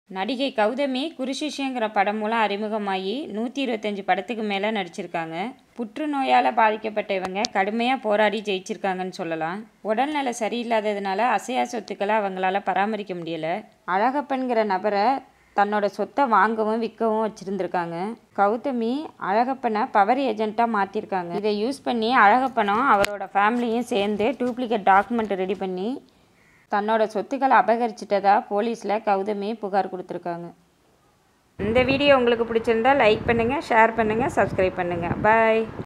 நடிகை கௌதமி குருசிஷ்யங்கிற படம் மூலம் அறிமுகமாகி நூற்றி இருபத்தஞ்சி படத்துக்கு மேலே நடிச்சிருக்காங்க புற்றுநோயால் பாதிக்கப்பட்ட இவங்க கடுமையாக போராடி ஜெயிச்சிருக்காங்கன்னு சொல்லலாம் உடல்நல சரியில்லாததுனால அசையா சொத்துக்களை அவங்களால பராமரிக்க முடியலை அழகப்பன்கிற நபரை தன்னோட சொத்தை வாங்கவும் விற்கவும் வச்சுருந்துருக்காங்க கௌதமி அழகப்பனை பவர் ஏஜென்ட்டாக மாற்றிருக்காங்க இதை யூஸ் பண்ணி அழகப்பனும் அவரோட ஃபேமிலியும் சேர்ந்து டூப்ளிகேட் டாக்குமெண்ட் ரெடி பண்ணி தன்னோட சொத்துக்களை அபகரிச்சிட்டதா போலீஸில் கௌதமி புகார் கொடுத்துருக்காங்க இந்த வீடியோ உங்களுக்கு பிடிச்சிருந்தா லைக் பண்ணுங்கள் ஷேர் பண்ணுங்கள் சப்ஸ்கிரைப் பண்ணுங்கள் பாய்